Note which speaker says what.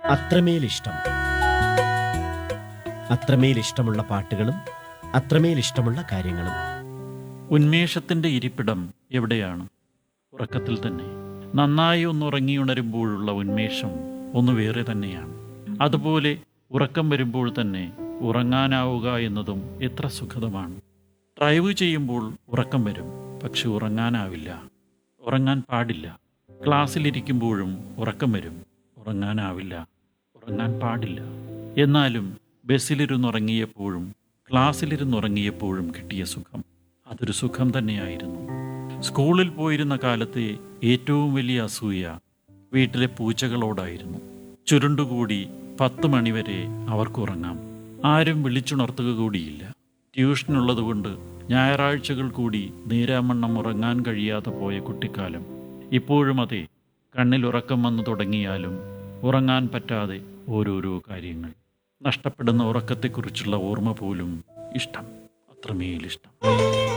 Speaker 1: അത്രമേൽ ഇഷ്ടം അത്രമേൽ ഇഷ്ടമുള്ള പാട്ടുകളും അത്രമേൽ ഇഷ്ടമുള്ള കാര്യങ്ങളും
Speaker 2: ഉന്മേഷത്തിൻ്റെ ഇരിപ്പിടം എവിടെയാണ് ഉറക്കത്തിൽ തന്നെ നന്നായി ഒന്നുറങ്ങിയുണരുമ്പോഴുള്ള ഉന്മേഷം ഒന്ന് വേറെ തന്നെയാണ് അതുപോലെ ഉറക്കം വരുമ്പോൾ തന്നെ ഉറങ്ങാനാവുക എന്നതും എത്ര സുഖതമാണ് ഡ്രൈവ് ചെയ്യുമ്പോൾ ഉറക്കം വരും പക്ഷെ ഉറങ്ങാനാവില്ല ഉറങ്ങാൻ പാടില്ല ക്ലാസ്സിലിരിക്കുമ്പോഴും ഉറക്കം വരും ഉറങ്ങാനാവില്ല ഉറങ്ങാൻ പാടില്ല എന്നാലും ബസ്സിലിരുന്നുറങ്ങിയപ്പോഴും ക്ലാസ്സിലിരുന്നുറങ്ങിയപ്പോഴും കിട്ടിയ സുഖം അതൊരു സുഖം തന്നെയായിരുന്നു സ്കൂളിൽ പോയിരുന്ന കാലത്തെ ഏറ്റവും വലിയ അസൂയ വീട്ടിലെ പൂച്ചകളോടായിരുന്നു ചുരുണ്ടുകൂടി പത്ത് മണിവരെ അവർക്കുറങ്ങാം ആരും വിളിച്ചുണർത്തുക കൂടിയില്ല ട്യൂഷനുള്ളതുകൊണ്ട് ഞായറാഴ്ചകൾ കൂടി നേരാമണ്ണം ഉറങ്ങാൻ കഴിയാതെ പോയ കുട്ടിക്കാലം ഇപ്പോഴും അതെ കണ്ണിൽ ഉറക്കം വന്നു തുടങ്ങിയാലും ഉറങ്ങാൻ പറ്റാതെ ഓരോരോ കാര്യങ്ങൾ നഷ്ടപ്പെടുന്ന ഉറക്കത്തെക്കുറിച്ചുള്ള ഓർമ്മ പോലും ഇഷ്ടം അത്രമേലിഷ്ടം